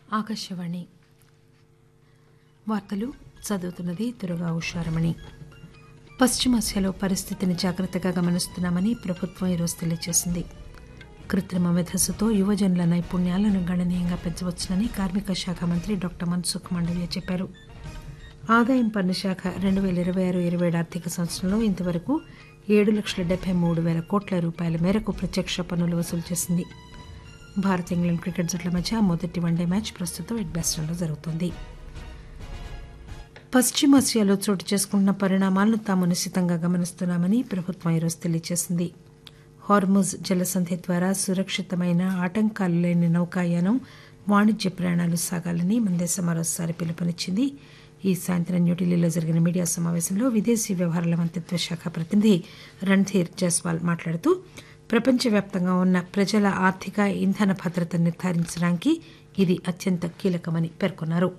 ఆకాశవాణి వార్తలు చదువుతున్నది దుర్గా ఉషారమణి పశ్చిమాసియాలో పరిస్థితిని జాగ్రత్తగా గమనిస్తున్నామని ప్రభుత్వం ఈరోజు తెలియజేసింది కృత్రిమ మెధస్సుతో యువజనుల నైపుణ్యాలను గణనీయంగా పెంచవచ్చునని కార్మిక శాఖ మంత్రి డాక్టర్ మన్సుఖ్ మండవ్య చెప్పారు ఆదాయం పన్ను శాఖ రెండు పేల ఇరవై ఆరు ఇరవై ఏడు ఆర్థిక సంవత్సరంలో ఇంతవరకు ఏడు లక్షల డెబ్బై మూడు పేల కోట్ల రూపాయల మేరకు ప్రత్యక్ష పన్నులు వసూలు చేసింది భారత్ ఇంగ్లాండ్ క్రికెట్ జట్ల మధ్య మొదటి వన్డే మ్యాచ్ ప్రస్తుతం ఎడ్బాస్టన్లో జరుగుతోంది పశ్చిమాసియాలో చోటు చేసుకుంటున్న పరిణామాలను తాము నిశితంగా గమనిస్తున్నామని ప్రభుత్వం ఈరోజు తెలియజేసింది హార్ముజ్ జలసంధి ద్వారా సురక్షితమైన ఆటంకాలు లేని నౌకాయానం వాణిజ్య ప్రయాణాలు సాగాలని మన దేశం మరోసారి పిలుపునిచ్చింది ఈ సాయంత్రం న్యూఢిల్లీలో జరిగిన మీడియా సమావేశంలో విదేశీ వ్యవహారాల మంత్రిత్వ శాఖ ప్రతినిధి రణ్ధీర్ జైస్వాల్ మాట్లాడుతూ ప్రపంచవ్యాప్తంగా ఉన్న ప్రజల ఆర్థిక ఇంధన భద్రతను నిర్ధారించడానికి ఇది అత్యంత కీలకమని పేర్కొన్నారు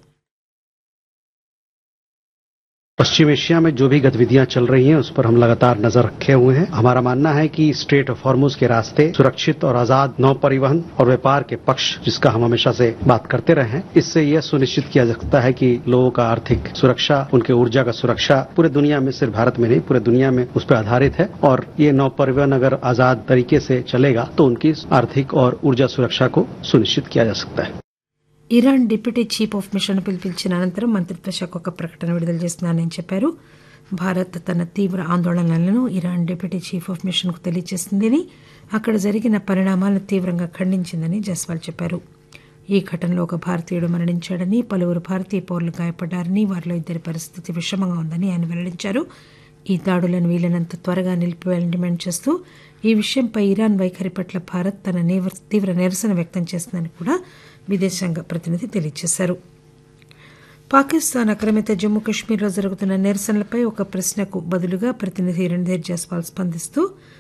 पश्चिम एशिया में जो भी गतिविधियां चल रही हैं उस पर हम लगातार नजर रखे हुए हैं हमारा मानना है कि स्ट्रेट ऑफ हॉर्मुज के रास्ते सुरक्षित और आजाद नौ परिवहन और व्यापार के पक्ष जिसका हम हमेशा से बात करते रहे हैं इससे यह सुनिश्चित किया जा सकता है कि लोगों का आर्थिक सुरक्षा उनके ऊर्जा का सुरक्षा पूरे दुनिया में सिर्फ भारत में नहीं पूरे दुनिया में उस पर आधारित है और ये नौ परिवहन अगर आजाद तरीके से चलेगा तो उनकी आर्थिक और ऊर्जा सुरक्षा को सुनिश्चित किया जा सकता है Iran deputy chief of mission పిలిపించిన అనంతరం మంత్రిత్వ శాఖ ఒక ప్రకటన విడుదల చేసిందని చెప్పారు భారత్ తన తీవ్ర ఆందోళనలను Iran deputy chief of mission కు తెలియజేసిందని అక్కడ జరిగిన పరిణామాలను తీవ్రంగా ఖండించిందని జస్వాల్ చెప్పారు ఈ ఘటనలో ఒక భారతీయుడు మరణించాడని పలువురు భారతీయ పౌరులు గాయపడ్డారని వారిలో ఇద్దరి పరిస్థితి విషమంగా ఉందని ఆయన వెల్లడించారు ఈ దాడులను వీలైనంత త్వరగా నిలిపివేయాలని డిమాండ్ చేస్తూ ఈ విషయంపై ఇరాన్ వైఖరి పట్ల భారత్ తన తీవ్ర నిరసన వ్యక్తం చేసిందని కూడా విదేశాంగ ప్రతినిధి తెలియజేశారు పాకిస్తాన్ ఆక్రమిత జమ్మూ కశ్మీర్లో జరుగుతున్న నిరసనలపై ఒక ప్రశ్నకు బదులుగా ప్రతినిధి రణ్ధీర్ జైస్వాల్ స్పందిస్తూ